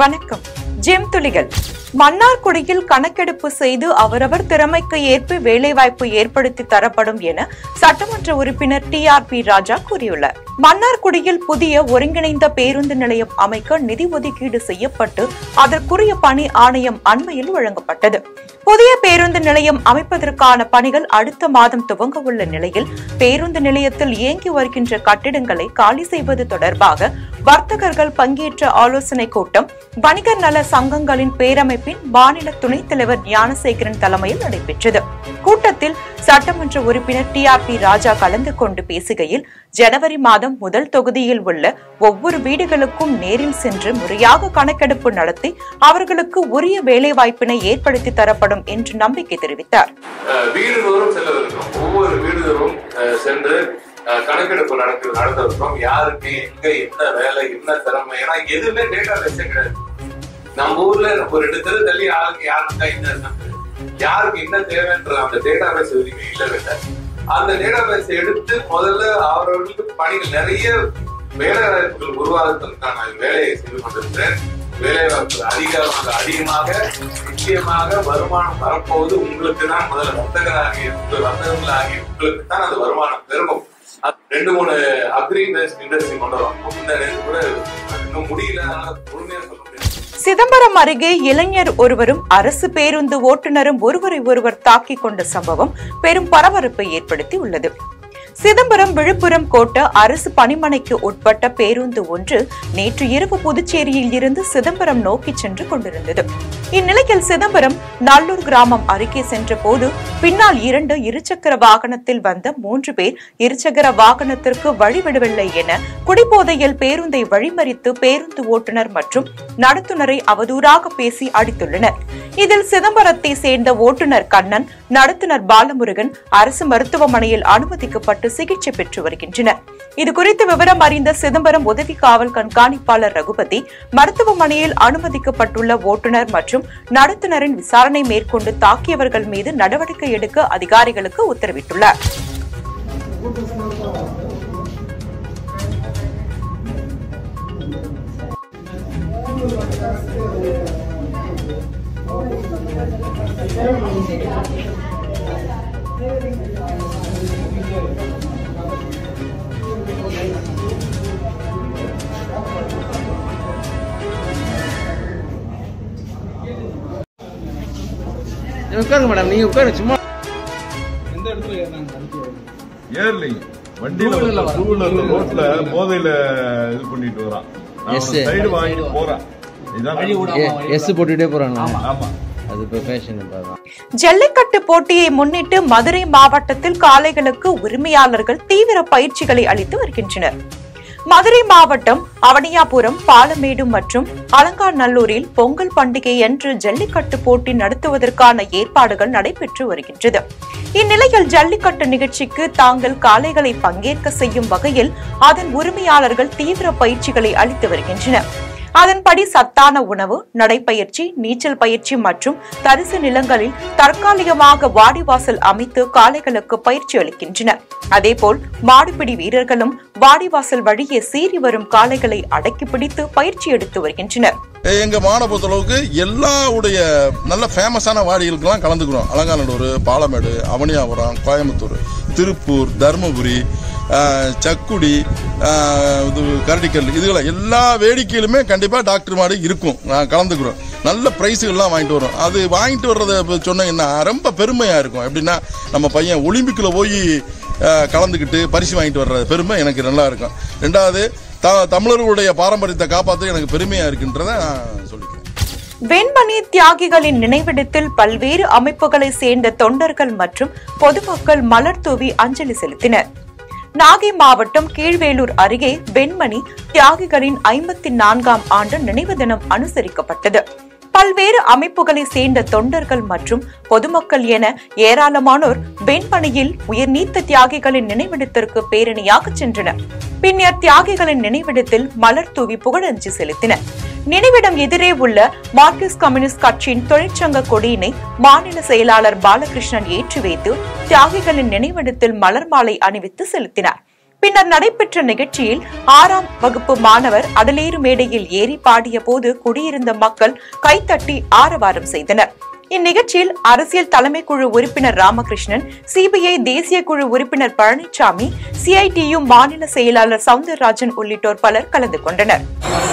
வணக்கம் ஜெம் துளிகள் மன்னார்குடியில் கணக்கெடுப்பு செய்து அவரவர் திறமைக்கு ஏற்ப வேலைவாய்ப்பு ஏற்படுத்தி தரப்படும் என சட்டமன்ற உறுப்பினர் டி ஆர் பி ராஜா கூறியுள்ளார் மன்னார்குடியில் புதிய ஒருங்கிணைந்த பேருந்து நிலையம் அமைக்க நிதி ஒதுக்கீடு செய்யப்பட்டு அதற்குரிய பணி ஆணையம் அண்மையில் வழங்கப்பட்டது புதிய பேருந்து நிலையம் அமைப்பதற்கான பணிகள் அடுத்த மாதம் துவங்க உள்ள நிலையில் பேருந்து நிலையத்தில் இயங்கி வருகின்ற கட்டிடங்களை காலி செய்வது தொடர்பாக வர்த்தகர்கள் பங்கேற்ற ஆலோசனை கூட்டம் வணிகர் நல சங்கங்களின் பேரமைப்பின் மாநில துணைத் தலைவர் ஞானசேகரன் தலைமையில் நடைபெற்றது கூட்டத்தில் சட்டமன்ற உறுப்பினர் டி ஆர் பி ராஜா கலந்து கொண்டு பேசுகையில் ஜனவரி மாதம் முதல் தொகுதியில் உள்ள ஒவ்வொரு வீடுகளுக்கும் நேரில் சென்று முறையாக கணக்கெடுப்பு நடத்தி அவர்களுக்கு உரிய வேலைவாய்ப்பினை ஏற்படுத்தி தரப்படும் என்று நம்பிக்கை தெரிவித்தார் அஹ் வீடுதோறும் செல்ல இருக்கோம் ஒவ்வொரு வீடுதோறும் அஹ் சென்று அஹ் கணக்கெடுப்பு நடக்க நடத்த இருக்கோம் யாருக்கு எங்க என்ன வேலை என்ன திறமை ஏன்னா எதுவுமே டேட்டா பேஸே கிடையாது நம்ம ஊர்ல ஒரு ரெண்டு தெரு தள்ளி யாருக்கு யாருக்கா என்ன இருக்கு, யாருக்கு என்ன தேவைன்ற அந்த டேட்டா பேஸ் எதுவுமே இல்லவே இல்லை அந்த டேட்டா பேஸ் எடுத்து முதல்ல அவர்களுக்கு பணிகள் நிறைய வேலை வாய்ப்புகள் உருவாக்குவதற்கான வேலையை செய்து கொண்டிருக்கிறேன் வேலை வாய்ப்பு அதிகமாக அதிகமாக நிச்சயமாக வருமானம் வரப்போவது உங்களுக்கு தான் முதல்ல வர்த்தகராகிய உங்கள் வர்த்தகர்களாகிய உங்களுக்கு தான் அது வருமானம் பெருகும் அது ரெண்டு மூணு அக்ரி பேஸ்ட் இண்டஸ்ட்ரி கொண்டு வரோம் இந்த நேரம் கூட இன்னும் முடியல அதனால பொறுமையா சொல்ல முடியாது சிதம்பரம் அருகே இளைஞர் ஒருவரும் அரசு பேருந்து ஓட்டுநரும் ஒருவரை ஒருவர் தாக்கிக் கொண்ட சம்பவம் பெரும் பரபரப்பை ஏற்படுத்தி உள்ளது சிதம்பரம் விழுப்புரம் கோட்ட அரசு பணிமனைக்கு உட்பட்ட பேருந்து ஒன்று நேற்று இரவு புதுச்சேரியில் இருந்து சிதம்பரம் நோக்கி சென்று கொண்டிருந்தது இந்நிலையில் சிதம்பரம் நல்லூர் கிராமம் அருகே சென்ற போது பின்னால் இரண்டு இருசக்கர வாகனத்தில் வந்த மூன்று பேர் இருசக்கர வாகனத்திற்கு வழிவிடவில்லை என குடிபோதையில் பேருந்தை வழிமறித்து பேருந்து ஓட்டுநர் மற்றும் நடத்துனரை அவதூறாக பேசி அடித்துள்ளனர் இதில் சிதம்பரத்தை சேர்ந்த ஓட்டுநர் கண்ணன் நடத்துனர் பாலமுருகன் அரசு மருத்துவமனையில் அனுமதிக்கப்பட்டு சிகிச்சை பெற்று வருகின்றனர் இது குறித்து விவரம் அறிந்த சிதம்பரம் உதவி காவல் கண்காணிப்பாளர் ரகுபதி மருத்துவமனையில் அனுமதிக்கப்பட்டுள்ள ஓட்டுநர் மற்றும் நடத்துனரின் விசாரணை மேற்கொண்டு தாக்கியவர்கள் மீது நடவடிக்கை எடுக்க அதிகாரிகளுக்கு உத்தரவிட்டுள்ளார் உட்காருங்க மேடம் நீங்க உட்காருங்க சும்மா ஏர்லிங் வண்டியில Two wheeler-ல டூ வீலர்ல ரோட்ல போதையில இது பண்ணிட்டு வரான் Yes, sir. சைடு வாங்கி போறான் இதான் எஸ் போட்டுட்டே போறாங்க ஆமா அது இப்போ ஃபேஷன் இப்போ ஜல்லிக்கட்டு போட்டியை முன்னிட்டு மதுரை மாவட்டத்தில் காளைகளுக்கு உரிமையாளர்கள் தீவிர பயிற்சிகளை அளித்து வருகின்றனர் மதுரை மாவட்டம் அவனியாபுரம் பாலமேடு மற்றும் அலங்காநல்லூரில் பொங்கல் பண்டிகை அன்று ஜல்லிக்கட்டு போட்டி நடத்துவதற்கான ஏற்பாடுகள் நடைபெற்று வருகின்றது இந்நிலையில் ஜல்லிக்கட்டு நிகழ்ச்சிக்கு தாங்கள் காளைகளை பங்கேற்க செய்யும் வகையில் அதன் உரிமையாளர்கள் தீவிர பயிற்சிகளை அளித்து வருகின்றனர் அதன்படி சத்தான உணவு நடைப்பயிற்சி நீச்சல் பயிற்சி மற்றும் தரிசு நிலங்களில் தற்காலிகமாக வாடிவாசல் அமைத்து காளைகளுக்கு பயிற்சி அளிக்கின்றனர் அதேபோல் மாடுபிடி வீரர்களும் வாடிவாசல் வழியே சீறி வரும் காளைகளை அடக்கி பிடித்து பயிற்சி எடுத்து வருகின்றனர் எங்க மாவட்ட பொறுத்தளவுக்கு எல்லா உடைய நல்ல ஃபேமஸான வாடிகளுக்கெல்லாம் கலந்துக்கிறோம் அலங்காநல்லூர் பாலமேடு அவனியாபுரம் கோயம்புத்தூர் திருப்பூர் தருமபுரி ஆஹ், சக்குடி ஆஹ், இது கரடிக்கல் இதுகளை எல்லா வேடிக்கையிலுமே கண்டிப்பாக டாக்டர் மாடு இருக்கும் நான் கலந்துக்கிறோம் நல்ல ப்ரைஸுகள்லாம் வாங்கிட்டு வரோம் அது வாங்கிட்டு வர்றதை இப்ப சொன்னீங்கன்னா ரொம்ப பெருமையாக இருக்கும் எப்படின்னா நம்ம பையன் ஒலிம்பிக்கில் போய் ஆஹ், கலந்துக்கிட்டு பரிசு வாங்கிட்டு வர்ற பெருமை எனக்கு நல்லா இருக்கும் ரெண்டாவது த தமிழர்களுடைய பாரம்பரியத்தை காப்பாற்ற எனக்கு பெருமையாக இருக்குன்றதை நான் சொல்லிக்கிறேன் வெண்மணி தியாகிகளின் நினைவிடத்தில் பல்வேறு அமைப்புகளை சேர்ந்த தொண்டர்கள் மற்றும் பொதுமக்கள் மலர் தூவி அஞ்சலி செலுத்தினர் நாகை மாவட்டம் கீழ்வேலூர் அருகே வெண்மணி தியாகிகளின் ஐம்பத்தி நான்காம் ஆண்டு நினைவு தினம் அனுசரிக்கப்பட்டது பல்வேறு அமைப்புகளை சேர்ந்த தொண்டர்கள் மற்றும் பொதுமக்கள் என ஏராளமானோர் வெண்மணியில் உயிர்நீத்த தியாகிகளின் நினைவிடத்திற்கு பேரணியாக சென்றனர் பின்னர் தியாகிகளின் நினைவிடத்தில் மலர் தூவி புகழஞ்சு செலுத்தினர் நினைவிடம் எதிரே உள்ள மார்க்சிஸ்ட் கம்யூனிஸ்ட் கட்சியின் தொழிற்சங்க கொடியினை மாநில செயலாளர் பாலகிருஷ்ணன் ஏற்றி வைத்து தியாகிகளின் நினைவிடத்தில் மலர் மாலை அணிவித்து செலுத்தினார் பின்னர் நடைபெற்ற நிகழ்ச்சியில் ஆறாம் வகுப்பு மாணவர் அடலேறு மேடையில் ஏறி பாடிய போது குடியிருந்த மக்கள் கைத்தட்டி ஆரவாரம் செய்தனர் இந்நிகழ்ச்சியில் அரசியல் தலைமை குழு உறுப்பினர் ராமகிருஷ்ணன் சிபிஐ தேசிய குழு உறுப்பினர் பழனிசாமி சிஐடியு மாநில செயலாளர் சவுந்தரராஜன் உள்ளிட்டோர் பலர் கலந்து கொண்டனர்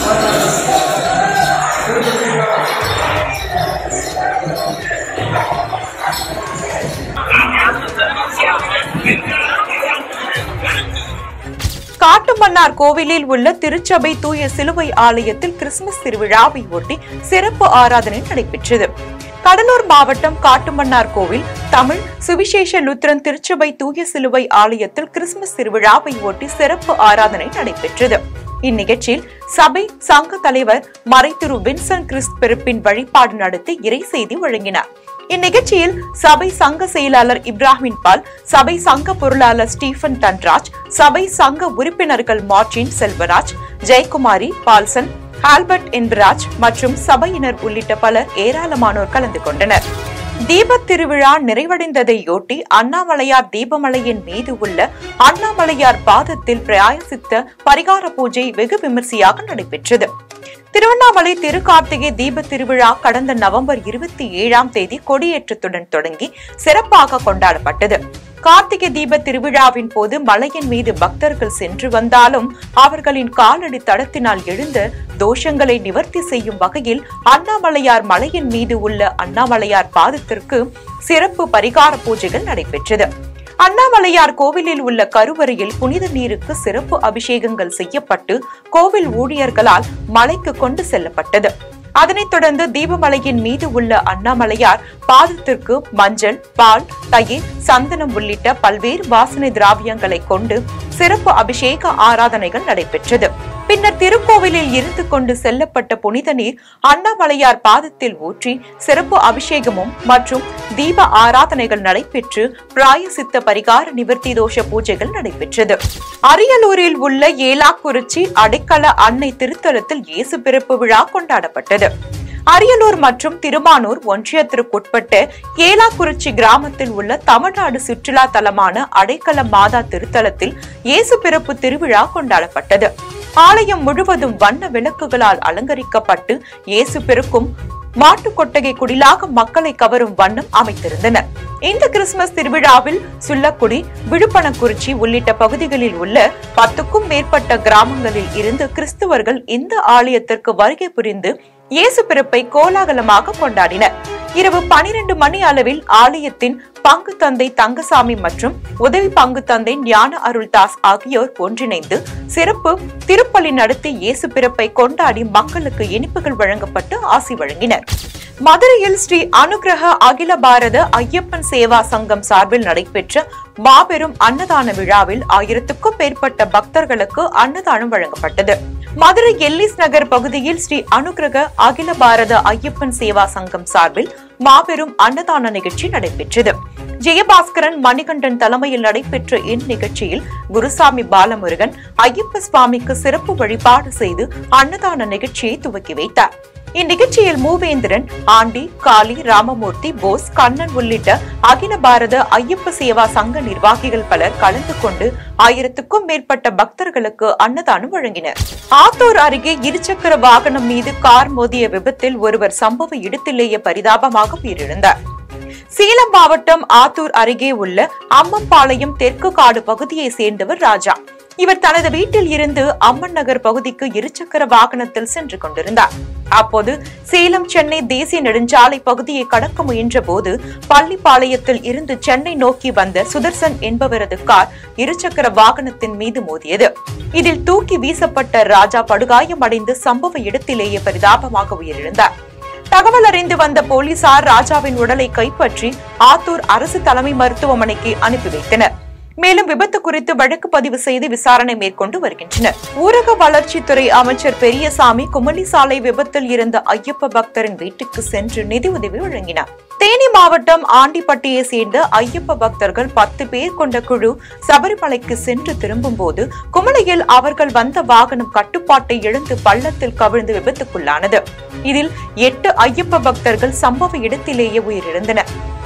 காட்டுமன்னார் கோவிலில் உள்ள திருச்சபை தூய சிலுவை ஆலயத்தில் கிறிஸ்துமஸ் திருவிழாவை ஒட்டி சிறப்பு ஆராதனை நடைபெற்றது கடலூர் மாவட்டம் காட்டுமன்னார் கோவில் தமிழ் சுவிசேஷ லுத்திரன் திருச்சபை தூய சிலுவை ஆலயத்தில் கிறிஸ்துமஸ் திருவிழாவை ஒட்டி சிறப்பு ஆராதனை நடைபெற்றது இந்நிகழ்ச்சியில் சபை சங்க தலைவர் மறைத்திரு வின்சன் கிறிஸ்த் பிறப்பின் வழிபாடு நடத்தி இறை செய்தி வழங்கினார் இந்நிகழ்ச்சியில் சபை சங்க செயலாளர் இப்ராஹிம் பால் சபை சங்க பொருளாளர் ஸ்டீபன் தன்ராஜ் சபை சங்க உறுப்பினர்கள் மார்டின் செல்வராஜ் ஜெயக்குமாரி பால்சன் ஆல்பர்ட் என்பராஜ் மற்றும் சபையினர் உள்ளிட்ட பலர் ஏராளமானோர் கலந்து கொண்டனர் தீபத் திருவிழா நிறைவடைந்ததையொட்டி அண்ணாமலையார் தீபமலையின் மீது உள்ள அண்ணாமலையார் பாதத்தில் பிராயசித்த பரிகார பூஜை வெகு விமர்சையாக நடைபெற்றது திருவண்ணாமலை திருக்கார்த்திகை தீப திருவிழா கடந்த நவம்பர் இருபத்தி ஏழாம் தேதி கொடியேற்றத்துடன் தொடங்கி சிறப்பாக கொண்டாடப்பட்டது கார்த்திகை தீப திருவிழாவின் போது மலையின் மீது பக்தர்கள் சென்று வந்தாலும் அவர்களின் காலடி தடத்தினால் எழுந்த தோஷங்களை நிவர்த்தி செய்யும் வகையில் அண்ணாமலையார் மலையின் மீது உள்ள அண்ணாமலையார் பாதத்திற்கு சிறப்பு பரிகார பூஜைகள் நடைபெற்றது அண்ணாமலையார் கோவிலில் உள்ள கருவறையில் புனித நீருக்கு சிறப்பு அபிஷேகங்கள் செய்யப்பட்டு கோவில் ஊழியர்களால் மலைக்கு கொண்டு செல்லப்பட்டது அதனைத் தொடர்ந்து தீபமலையின் மீது உள்ள அண்ணாமலையார் பாதத்திற்கு மஞ்சள் பால் தயிர் சந்தனம் உள்ளிட்ட பல்வேறு வாசனை திராவியங்களை கொண்டு சிறப்பு அபிஷேக ஆராதனைகள் நடைபெற்றது பின்னர் திருக்கோவிலில் இருந்து கொண்டு செல்லப்பட்ட புனித நீர் அண்ணாமலையார் பாதத்தில் ஊற்றி சிறப்பு அபிஷேகமும் மற்றும் தீப ஆராதனைகள் நடைபெற்று பிராயசித்த பரிகார நிவர்த்தி தோஷ பூஜைகள் நடைபெற்றது அரியலூரில் உள்ள ஏலாக்குறிச்சி அடைக்கல அன்னை திருத்தலத்தில் இயேசு பிறப்பு விழா கொண்டாடப்பட்டது அரியலூர் மற்றும் திருமானூர் ஒன்றியத்திற்குட்பட்ட ஏலாக்குறிச்சி கிராமத்தில் உள்ள தமிழ்நாடு சுற்றுலா தலமான அடைக்கல மாதா திருத்தலத்தில் இயேசு பிறப்பு திருவிழா கொண்டாடப்பட்டது ஆலயம் முழுவதும் வண்ண விளக்குகளால் அலங்கரிக்கப்பட்டு இயேசு பிறக்கும் மாட்டு கொட்டகை குடிலாக மக்களை கவரும் வண்ணம் அமைத்திருந்தனர் இந்த கிறிஸ்துமஸ் திருவிழாவில் சுள்ளக்குடி விழுப்பணக்குறிச்சி உள்ளிட்ட பகுதிகளில் உள்ள பத்துக்கும் மேற்பட்ட கிராமங்களில் இருந்து கிறிஸ்துவர்கள் இந்த ஆலயத்திற்கு வருகை புரிந்து இயேசு பிறப்பை கோலாகலமாக கொண்டாடினர் இரவு பனிரெண்டு மணி அளவில் ஆலயத்தின் பங்கு தந்தை தங்கசாமி மற்றும் உதவி பங்கு தந்தை ஞான அருள்தாஸ் ஆகியோர் ஒன்றிணைந்து சிறப்பு திருப்பலி நடத்தி இயேசு பிறப்பை கொண்டாடி மக்களுக்கு இனிப்புகள் வழங்கப்பட்டு ஆசி வழங்கினர் மதுரையில் ஸ்ரீ அனுகிரக அகில பாரத ஐயப்பன் சேவா சங்கம் சார்பில் நடைபெற்ற மாபெரும் அன்னதான விழாவில் ஆயிரத்துக்கும் மேற்பட்ட பக்தர்களுக்கு அன்னதானம் வழங்கப்பட்டது மதுரை எல்லிஸ் நகர் பகுதியில் ஸ்ரீ அனுகிரக அகில பாரத ஐயப்பன் சேவா சங்கம் சார்பில் மாபெரும் அன்னதான நிகழ்ச்சி நடைபெற்றது ஜெயபாஸ்கரன் மணிகண்டன் தலைமையில் நடைபெற்ற இந்நிகழ்ச்சியில் குருசாமி பாலமுருகன் ஐயப்ப சுவாமிக்கு சிறப்பு வழிபாடு செய்து அன்னதான நிகழ்ச்சியை துவக்கி வைத்தார் இந்நிகழ்ச்சியில் மூவேந்திரன் ஆண்டி காளி ராமமூர்த்தி போஸ் கண்ணன் உள்ளிட்ட அகில பாரத ஐயப்ப சேவா சங்க நிர்வாகிகள் பலர் கலந்து கொண்டு ஆயிரத்துக்கும் மேற்பட்ட பக்தர்களுக்கு அன்னதானம் வழங்கினர் ஆத்தூர் அருகே இருசக்கர வாகனம் மீது கார் மோதிய விபத்தில் ஒருவர் சம்பவ இடத்திலேயே பரிதாபமாக உயிரிழந்தார் சேலம் மாவட்டம் ஆத்தூர் அருகே உள்ள அம்மம்பாளையம் தெற்கு காடு பகுதியை சேர்ந்தவர் ராஜா இவர் தனது வீட்டில் இருந்து அம்மன் நகர் பகுதிக்கு இருசக்கர வாகனத்தில் சென்று கொண்டிருந்தார் அப்போது சேலம் சென்னை தேசிய நெடுஞ்சாலை பகுதியை கடக்க முயன்ற போது பள்ளிப்பாளையத்தில் இருந்து சென்னை நோக்கி வந்த சுதர்சன் என்பவரது கார் இருசக்கர வாகனத்தின் மீது மோதியது இதில் தூக்கி வீசப்பட்ட ராஜா படுகாயமடைந்து சம்பவ இடத்திலேயே பரிதாபமாக உயிரிழந்தார் தகவல் அறிந்து வந்த போலீசார் ராஜாவின் உடலை கைப்பற்றி ஆத்தூர் அரசு தலைமை மருத்துவமனைக்கு அனுப்பி வைத்தனர் மேலும் விபத்து குறித்து வழக்கு பதிவு செய்து விசாரணை மேற்கொண்டு வருகின்றனர் ஊரக வளர்ச்சித்துறை அமைச்சர் பெரியசாமி குமளி சாலை விபத்தில் இருந்த ஐயப்ப பக்தரின் வீட்டுக்கு சென்று நிதி உதவி வழங்கினார் தேனி மாவட்டம் ஆண்டிப்பட்டியை சேர்ந்த ஐயப்ப பக்தர்கள் பத்து பேர் கொண்ட குழு சபரிமலைக்கு சென்று திரும்பும் போது குமளியில் அவர்கள் வந்த வாகனம் கட்டுப்பாட்டை இழந்து பள்ளத்தில் கவிழ்ந்து விபத்துக்குள்ளானது இதில் எட்டு ஐயப்ப பக்தர்கள் சம்பவ இடத்திலேயே உயிரிழந்தனர்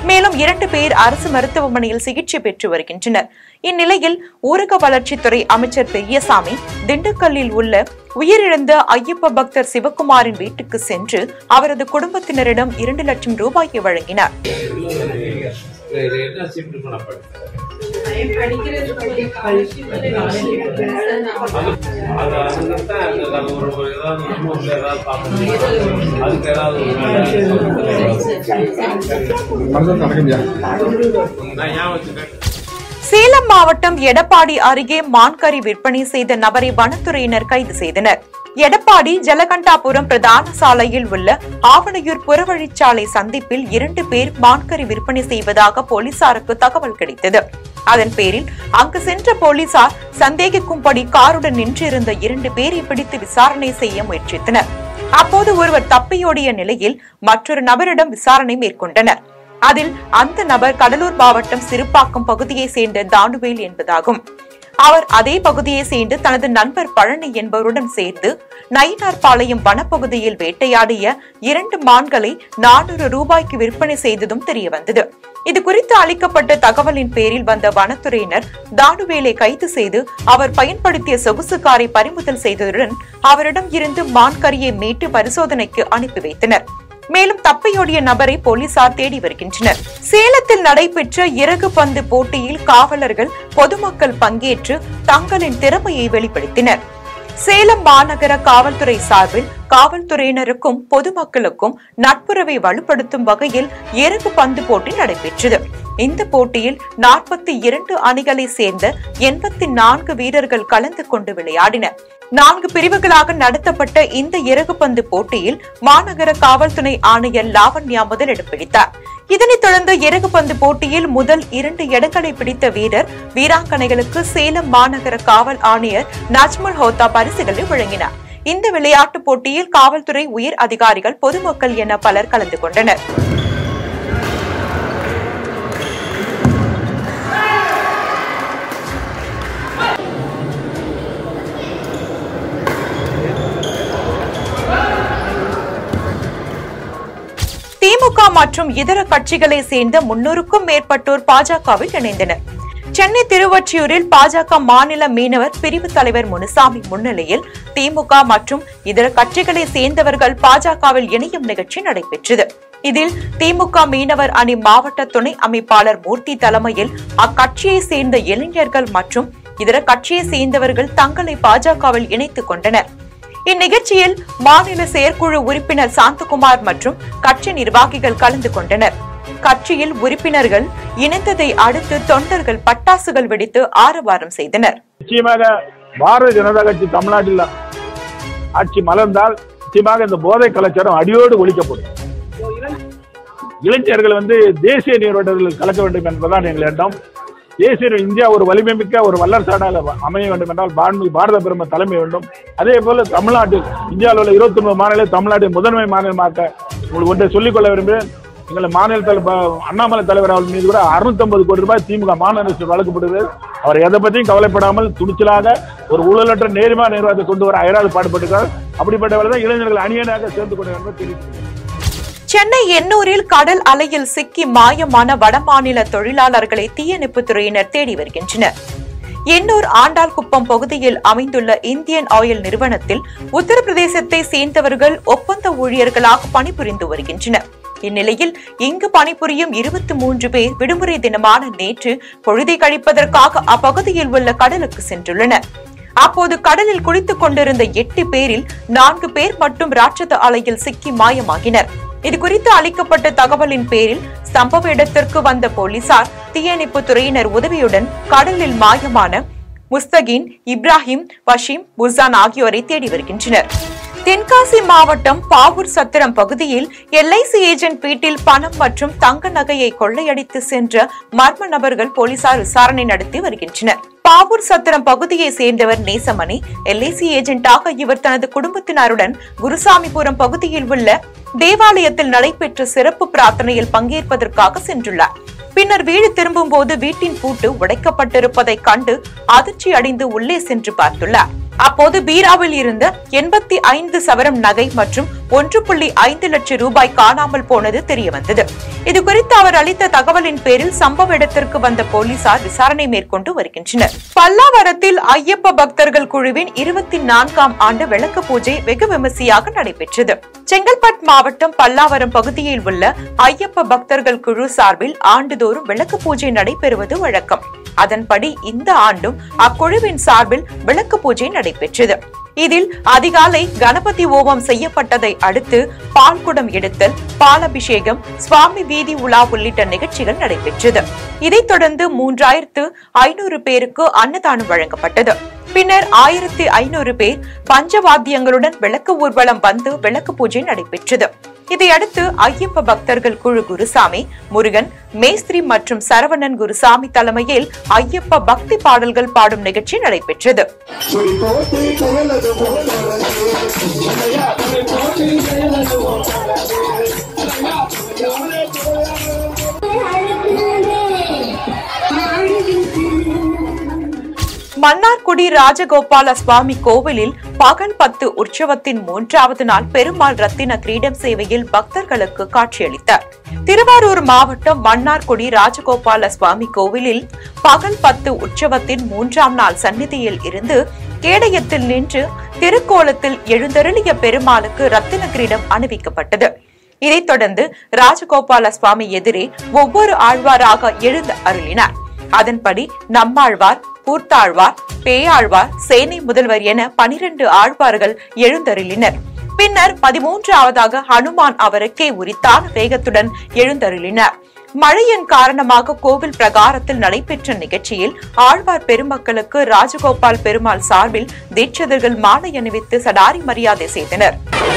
மேலும் இரண்டு பேர் அரசு மருத்துவமனையில் சிகிச்சை பெற்று வருகின்றனர் இந்நிலையில் ஊரக வளர்ச்சித்துறை அமைச்சர் பெரியசாமி திண்டுக்கல்லில் உள்ள உயிரிழந்த ஐயப்ப பக்தர் சிவகுமாரின் வீட்டுக்கு சென்று அவரது குடும்பத்தினரிடம் இரண்டு லட்சம் ரூபாயை வழங்கினார் சேலம் மாவட்டம் எடப்பாடி அருகே மான்கறி விற்பனை செய்த நபரை வனத்துறையினர் கைது செய்தனர் எடப்பாடி ஜலகண்டாபுரம் பிரதான சாலையில் உள்ள ஆவணையூர் புறவழிச்சாலை சந்திப்பில் இரண்டு பேர் மான்கறி விற்பனை செய்வதாக போலீசாருக்கு தகவல் கிடைத்தது அதன் பேரில் அங்கு சென்ற போலீசார் சந்தேகிக்கும்படி காருடன் நின்றிருந்த இரண்டு பேரை பிடித்து விசாரணை செய்ய முயற்சித்தனர் அப்போது ஒருவர் தப்பியோடிய நிலையில் மற்றொரு நபரிடம் விசாரணை மேற்கொண்டனர் அதில் அந்த நபர் கடலூர் மாவட்டம் சிறுப்பாக்கம் பகுதியை சேர்ந்த தானுவேல் என்பதாகும் அவர் அதே பகுதியை சேர்ந்து தனது நண்பர் பழனி என்பவருடன் சேர்ந்து நயினார்பாளையம் வனப்பகுதியில் வேட்டையாடிய இரண்டு மான்களை நானூறு ரூபாய்க்கு விற்பனை செய்ததும் தெரியவந்தது இது குறித்து அளிக்கப்பட்ட தகவலின் பேரில் வந்த வனத்துறையினர் தானுவேலை கைது செய்து அவர் பயன்படுத்திய சொகுசு காரை பறிமுதல் செய்ததுடன் அவரிடம் இருந்து மான்கறியை மீட்டு பரிசோதனைக்கு அனுப்பி வைத்தனர் மேலும் தப்பியோடிய நபரை போலீசார் தேடி வருகின்றனர் சேலத்தில் நடைபெற்ற இறகு பந்து போட்டியில் காவலர்கள் பொதுமக்கள் பங்கேற்று தங்களின் திறமையை வெளிப்படுத்தினர் சேலம் மாநகர காவல்துறை சார்பில் காவல்துறையினருக்கும் பொதுமக்களுக்கும் நட்புறவை வலுப்படுத்தும் வகையில் இறகு பந்து போட்டி நடைபெற்றது இந்த போட்டியில் நாற்பத்தி இரண்டு அணிகளை சேர்ந்த எண்பத்தி நான்கு வீரர்கள் கலந்து கொண்டு விளையாடினர் நான்கு பிரிவுகளாக நடத்தப்பட்ட இந்த இறகுப்பந்து போட்டியில் மாநகர காவல்துறை ஆணையர் லாவண்யா முதலிடம் பிடித்தார் இதனைத் தொடர்ந்து இறகுப்பந்து போட்டியில் முதல் இரண்டு இடங்களை பிடித்த வீரர் வீராங்கனைகளுக்கு சேலம் மாநகர காவல் ஆணையர் நஜ்முல் ஹோத்தா பரிசுகளை வழங்கினார் இந்த விளையாட்டுப் போட்டியில் காவல்துறை உயர் அதிகாரிகள் பொதுமக்கள் என பலர் கலந்து கொண்டனர் திமுக மற்றும் இதர கட்சிகளை சேர்ந்த முன்னூறுக்கும் மேற்பட்டோர் பாஜகவில் இணைந்தனர் சென்னை திருவொற்றியூரில் பாஜக மாநில மீனவர் பிரிவு தலைவர் முனுசாமி முன்னிலையில் திமுக மற்றும் இதர கட்சிகளை சேர்ந்தவர்கள் பாஜகவில் இணையும் நிகழ்ச்சி நடைபெற்றது இதில் திமுக மீனவர் அணி மாவட்ட துணை அமைப்பாளர் மூர்த்தி தலைமையில் அக்கட்சியை சேர்ந்த இளைஞர்கள் மற்றும் இதர கட்சியை சேர்ந்தவர்கள் தங்களை பாஜகவில் இணைத்துக் கொண்டனர் இந்நிகழ்ச்சியில் மாநில செயற்குழு உறுப்பினர் சாந்தகுமார் மற்றும் கட்சி நிர்வாகிகள் கலந்து கொண்டனர் கட்சியில் உறுப்பினர்கள் இணைந்ததை அடுத்து தொண்டர்கள் பட்டாசுகள் வெடித்து ஆரவாரம் செய்தனர் நிச்சயமாக பாரதிய ஜனதா கட்சி தமிழ்நாட்டில் ஆட்சி மலர்ந்தால் நிச்சயமாக இந்த போதை கலாச்சாரம் அடியோடு ஒழிக்கப்படும் இளைஞர்கள் வந்து தேசிய நீரோட்டத்தில் கலக்க வேண்டும் என்பதுதான் எங்கள் எண்ணம் தேசிய நீர் இந்தியா ஒரு வலிமை மிக்க ஒரு வல்லரசாடால் அமைய வேண்டும் என்றால் பான்மை பாரத பெருமை தலைமை வேண்டும் அதே போல தமிழ்நாட்டில் இந்தியாவில் உள்ள இருபத்தி ஒன்பது மாநில தமிழ்நாட்டை முதன்மை மாநிலமாக்க உங்களுக்கு ஒன்றை சொல்லிக்கொள்ள விரும்புகிறேன் எங்களை மாநில தலைவர் அண்ணாமலை தலைவர் அவர்கள் மீது கூட 650 கோடி ரூபாய் திமுக மாநில அரசு வழங்கப்படுது அவர் எதை பற்றியும் கவலைப்படாமல் துணிச்சலாக ஒரு ஊழலற்ற நேர்மையான நிர்வாகத்தை கொண்டு வர அயராது பாடுபட்டுகிறார் அப்படிப்பட்டவர்கள் தான் இளைஞர்கள் அணியனாக சேர்ந்து கொண்டு என்பதை தெரிவித்துள்ளேன் சென்னை எண்ணூரில் கடல் அலையில் சிக்கி மாயமான வடமாநில தொழிலாளர்களை தீயணைப்புத் துறையினர் தேடி வருகின்றனர் எண்ணூர் ஆண்டாள்குப்பம் பகுதியில் அமைந்துள்ள இந்தியன் ஆயில் நிறுவனத்தில் உத்தரப்பிரதேசத்தை சேர்ந்தவர்கள் ஒப்பந்த ஊழியர்களாக பணிபுரிந்து வருகின்றனர் இந்நிலையில் இங்கு பணிபுரியும் இருபத்தி மூன்று பேர் விடுமுறை தினமான நேற்று பொழுதை கழிப்பதற்காக அப்பகுதியில் உள்ள கடலுக்கு சென்றுள்ளனர் அப்போது கடலில் குளித்துக் கொண்டிருந்த எட்டு பேரில் நான்கு பேர் மட்டும் ராட்சத அலையில் சிக்கி மாயமாகினர் இது குறித்து அளிக்கப்பட்ட தகவலின் பேரில் சம்பவ இடத்திற்கு வந்த போலீசார் தீயணைப்பு துறையினர் உதவியுடன் கடலில் மாயமான முஸ்தகின் இப்ராஹிம் வஷீம் புர்சான் ஆகியோரை தேடி வருகின்றனர் தென்காசி மாவட்டம் பாவூர் சத்திரம் பகுதியில் எல்ஐசி ஏஜென்ட் வீட்டில் பணம் மற்றும் தங்க நகையை கொள்ளையடித்து சென்ற மர்ம நபர்கள் போலீசார் விசாரணை நடத்தி வருகின்றனர் பாவூர் சத்திரம் பகுதியை சேர்ந்தவர் நேசமணி எல்ஐசி ஏஜென்ட்டாக இவர் தனது குடும்பத்தினருடன் குருசாமிபுரம் பகுதியில் உள்ள தேவாலயத்தில் நடைபெற்ற சிறப்பு பிரார்த்தனையில் பங்கேற்பதற்காக சென்றுள்ளார் பின்னர் வீடு திரும்பும் போது வீட்டின் பூட்டு உடைக்கப்பட்டிருப்பதை கண்டு அதிர்ச்சி அடைந்து உள்ளே சென்று பார்த்துள்ளார் அப்போது பீராவில் இருந்த எண்பத்தி ஐந்து சவரம் நகை மற்றும் ஒன்று புள்ளி ஐந்து லட்சம் ரூபாய் காணாமல் போனது தெரியவந்தது இது குறித்து அவர் அளித்த தகவலின் பேரில் சம்பவ இடத்திற்கு வந்த போலீசார் விசாரணை மேற்கொண்டு வருகின்றனர் பல்லாவரத்தில் ஐயப்ப பக்தர்கள் குழுவின் இருபத்தி நான்காம் ஆண்டு விளக்கு பூஜை வெகு விமர்சையாக நடைபெற்றது செங்கல்பட்டு மாவட்டம் பல்லாவரம் பகுதியில் உள்ள ஐயப்ப பக்தர்கள் குழு சார்பில் ஆண்டுதோறும் விளக்கு பூஜை நடைபெறுவது வழக்கம் அதன்படி இந்த ஆண்டும் அக்குழுவின் சார்பில் விளக்கு பூஜை நடைபெற்றது இதில் அதிகாலை கணபதி ஓமம் செய்யப்பட்டதை அடுத்து பால்குடம் எடுத்தல் பாலபிஷேகம் சுவாமி வீதி உலா உள்ளிட்ட நிகழ்ச்சிகள் நடைபெற்றது இதைத் தொடர்ந்து மூன்றாயிரத்து ஐநூறு பேருக்கு அன்னதானம் வழங்கப்பட்டது பின்னர் ஆயிரத்தி ஐநூறு பேர் பஞ்சவாத்தியங்களுடன் விளக்கு ஊர்வலம் வந்து விளக்கு பூஜை நடைபெற்றது இதையடுத்து ஐயப்ப பக்தர்கள் குழு குருசாமி முருகன் மேஸ்திரி மற்றும் சரவணன் குருசாமி தலைமையில் ஐயப்ப பக்தி பாடல்கள் பாடும் நிகழ்ச்சி நடைபெற்றது மன்னார்குடி ராஜகோபால சுவாமி கோவிலில் பகல் பத்து உற்சவத்தின் மூன்றாவது நாள் பெருமாள் ரத்தின கிரீடம் சேவையில் பக்தர்களுக்கு காட்சியளித்தார் திருவாரூர் மாவட்டம் மன்னார்குடி ராஜகோபால சுவாமி கோவிலில் பகல் பத்து உற்சவத்தின் மூன்றாம் நாள் சந்நிதியில் இருந்து கேடயத்தில் நின்று திருக்கோலத்தில் எழுந்தருளிய பெருமாளுக்கு ரத்தின கிரீடம் அணிவிக்கப்பட்டது இதைத் தொடர்ந்து ராஜகோபால சுவாமி எதிரே ஒவ்வொரு ஆழ்வாராக எழுந்து அருளினார் அதன்படி நம்மாழ்வார் கூர்த்தாழ்வார் பேயாழ்வார் சேனை முதல்வர் என பனிரெண்டு ஆழ்வார்கள் எழுந்தருளினர் பின்னர் பதிமூன்றாவதாக ஹனுமான் அவருக்கே உரித்தான வேகத்துடன் எழுந்தருளினார் மழையின் காரணமாக கோவில் பிரகாரத்தில் நடைபெற்ற நிகழ்ச்சியில் ஆழ்வார் பெருமக்களுக்கு ராஜகோபால் பெருமாள் சார்பில் தீட்சிதர்கள் மாலை அணிவித்து சடாரி மரியாதை செய்தனர்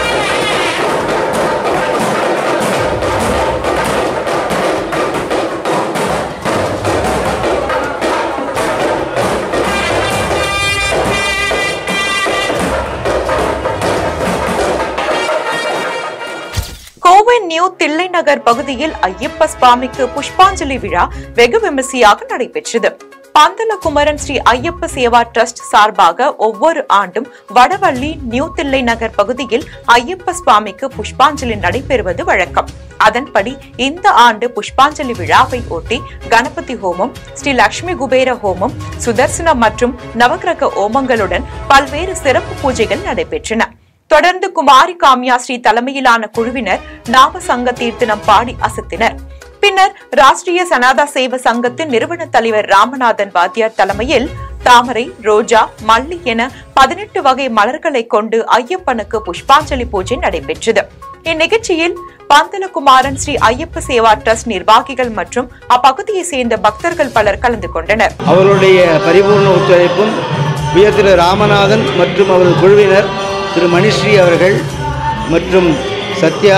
கோவை நியூ தில்லை நகர் பகுதியில் ஐயப்ப சுவாமிக்கு புஷ்பாஞ்சலி விழா வெகு விமர்சையாக நடைபெற்றது பந்தல குமரன் ஸ்ரீ ஐயப்ப சேவா டிரஸ்ட் சார்பாக ஒவ்வொரு ஆண்டும் வடவள்ளி நியூ தில்லை நகர் பகுதியில் ஐயப்ப சுவாமிக்கு புஷ்பாஞ்சலி நடைபெறுவது வழக்கம் அதன்படி இந்த ஆண்டு புஷ்பாஞ்சலி விழாவை ஒட்டி கணபதி ஹோமம் ஸ்ரீ லட்சுமி குபேர ஹோமம் சுதர்சனம் மற்றும் நவகிரக ஹோமங்களுடன் பல்வேறு சிறப்பு பூஜைகள் நடைபெற்றன தொடர்ந்து குமாரி காமியா ஸ்ரீ தலைமையிலான குழுவினர் நாம சங்க தீர்த்தனம் பாடி அசத்தினர் பின்னர் ராஷ்டிரிய சனாதா சேவ சங்கத்தின் நிறுவன தலைவர் ராமநாதன் வாத்தியார் தலைமையில் தாமரை ரோஜா மல்லி என பதினெட்டு வகை மலர்களை கொண்டு ஐயப்பனுக்கு புஷ்பாஞ்சலி பூஜை நடைபெற்றது இந்நிகழ்ச்சியில் பந்தலகுமாரன் ஸ்ரீ ஐயப்ப சேவா டிரஸ்ட் நிர்வாகிகள் மற்றும் அப்பகுதியை சேர்ந்த பக்தர்கள் பலர் கலந்து கொண்டனர் அவர்களுடைய பரிபூர்ண ஒத்துழைப்பும் உயர் திரு ராமநாதன் மற்றும் அவரது குழுவினர் திரு மணிஸ்ரீ அவர்கள் மற்றும் சத்யா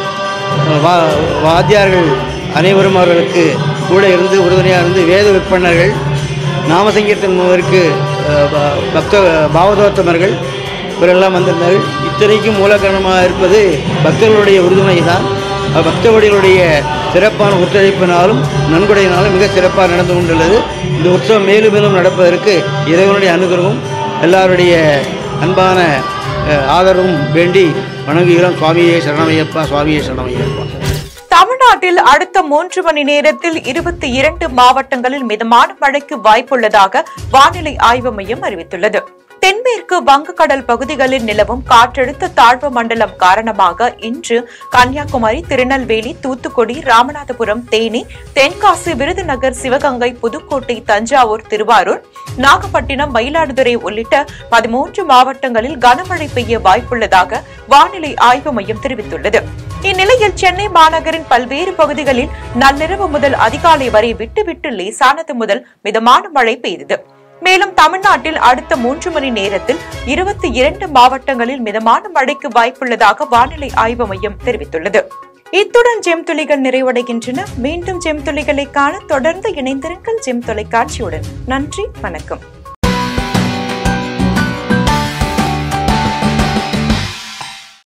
வா வாத்தியார்கள் அனைவரும் அவர்களுக்கு கூட இருந்து உறுதுணையாக இருந்து வேத விற்பனர்கள் நாமசங்கீர்த்தன் மூவருக்கு அஹ், ப- பக்த பாவதோத்தமர்கள் இவரெல்லாம் வந்திருந்தார்கள் இத்தனைக்கும் மூல காரணமாக இருப்பது பக்தர்களுடைய உறுதுணை தான் பக்தர்களுடைய சிறப்பான ஒத்துழைப்பினாலும் நன்கொடையினாலும் மிக சிறப்பாக நடந்து கொண்டுள்ளது இந்த உற்சவம் மேலும் மேலும் நடப்பதற்கு இறைவனுடைய அனுகிரகம் எல்லாருடைய அன்பான அஹ், ஆதரவும் வேண்டி வணங்குகிறோம் சுவாமியே சரணமையப்பா சுவாமியே சரணமையப்பா தமிழ்நாட்டில் அடுத்த மூன்று மணி நேரத்தில் இருபத்தி இரண்டு மாவட்டங்களில் மிதமான மழைக்கு வாய்ப்புள்ளதாக வானிலை ஆய்வு மையம் அறிவித்துள்ளது தென்மேற்கு வங்கக்கடல் பகுதிகளில் நிலவும் காற்றழுத்த தாழ்வு மண்டலம் காரணமாக இன்று கன்னியாகுமரி திருநெல்வேலி தூத்துக்குடி ராமநாதபுரம் தேனி தென்காசி விருதுநகர் சிவகங்கை புதுக்கோட்டை தஞ்சாவூர் திருவாரூர் நாகப்பட்டினம் மயிலாடுதுறை உள்ளிட்ட பதிமூன்று மாவட்டங்களில் கனமழை பெய்ய வாய்ப்புள்ளதாக வானிலை ஆய்வு மையம் தெரிவித்துள்ளது இந்நிலையில் சென்னை மாநகரின் பல்வேறு பகுதிகளில் நள்ளிரவு முதல் அதிகாலை வரை விட்டுவிட்டு லேசானது முதல் மிதமான மழை பெய்தது மேலும் தமிழ்நாட்டில் அடுத்த மூன்று மணி நேரத்தில் இருபத்தி இரண்டு மாவட்டங்களில் மிதமான மழைக்கு வாய்ப்புள்ளதாக வானிலை ஆய்வு மையம் தெரிவித்துள்ளது இத்துடன் ஜெம் துளிகள் நிறைவடைகின்றன மீண்டும் ஜெம் துளிகளை காண தொடர்ந்து இணைந்திருங்கள் ஜெம் தொலைக்காட்சியுடன் நன்றி வணக்கம்